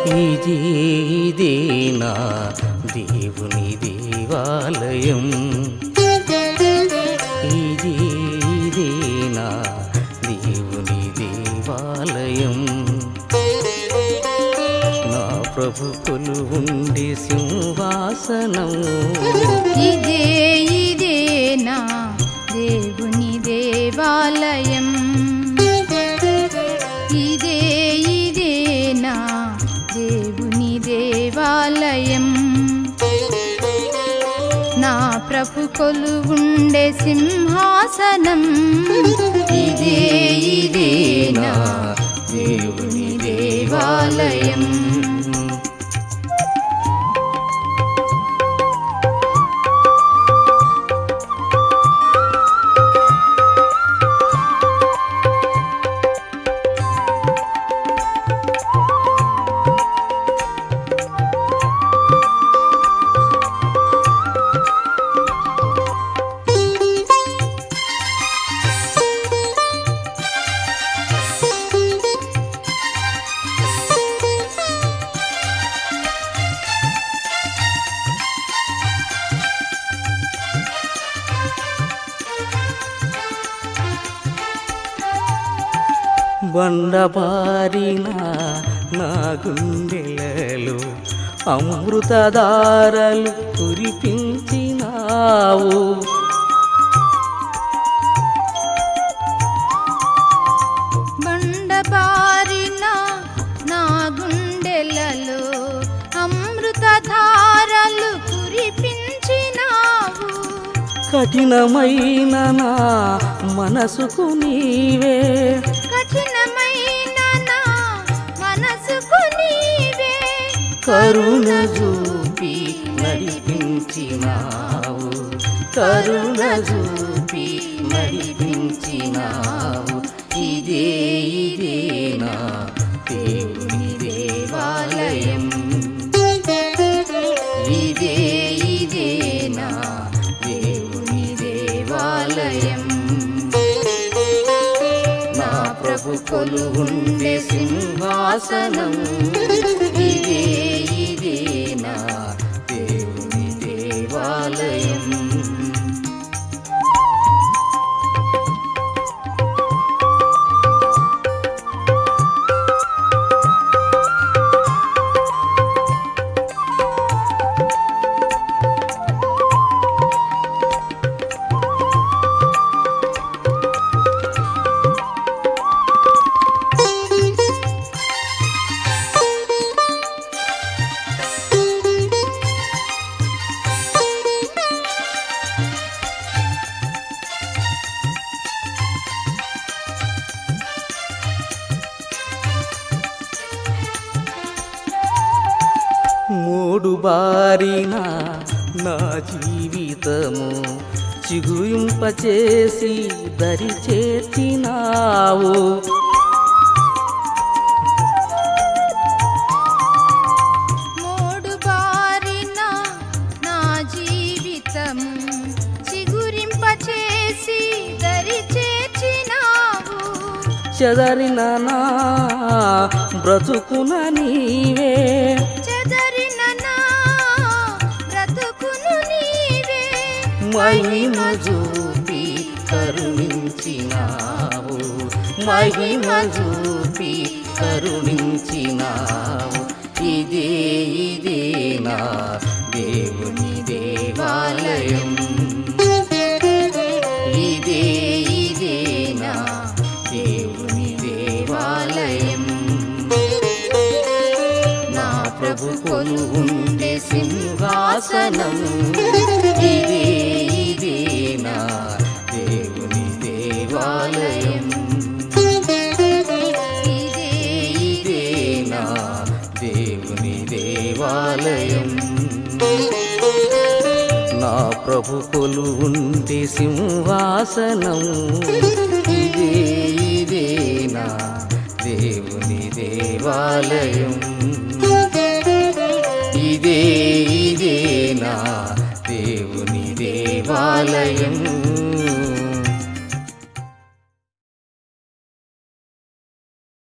ఇదే ఇదే నా దేవుని దేవాలయం ఇదే ఇదే నా దేవుని దేవాలయం నా ప్రభు కొలువుండే సింహాసనం ఇదే ఇదే నా దేవుని దేవాలయం ఇదే ఇదే నా దేవుని దేవాలయం నా ప్రభు కొలువుండే సింహాసనం ఇదే ఇదే నా దేవుని దేవాలయం బండబారిన నా గుండెలలో అమృతధారలు కురిపించినావు బండబారిన నా గుండెలలో అమృతధారలు కురిపించినావు కఠినమైన నా మనసుకు నీవే కఠినమైన నా మనసుకు నీవే కరుణ చూపి నడిపించినావు కరుణ చూపి నడిపించినావు ఇదే ఇదే నా దేవుని దేవాలయం ఇదే ఇదే నా దేవుని దేవాలయం నా ప్రభు కొలువుండే సింహాసనం ఇదే ఇదే నా దేవుని దేవాలయం మూడు బారిన నా జీవితము చిగుయింపచేసి దరి చేర్చినావు మూడు బారిన నా జీవితం చిగురింపచేసి దరి చేర్చినావు చెదరిన నా బ్రతుకున నీవే చెదరిన నా బ్రతుకును నీవే మహిమ చూపి కరుణించినావు మహిమ చూపి కరుణించినావు ఇదే ఇదే నా దేవుని దేవాలయం ఇదే ఇదే నా దేవుని దేవాలయం నా ప్రభు కొలువుండే సింహాసనం ఇదే ఇదే నా దేవుని దేవాలయం ఇదే ఇదే నా దేవుని దేవాలయం నా ప్రభు కొలువుండే సింహాసనం ఇదే ఇదే నా దేవుని దేవాలయం ఇదే ఇదే నా దేవుని దేవాలయం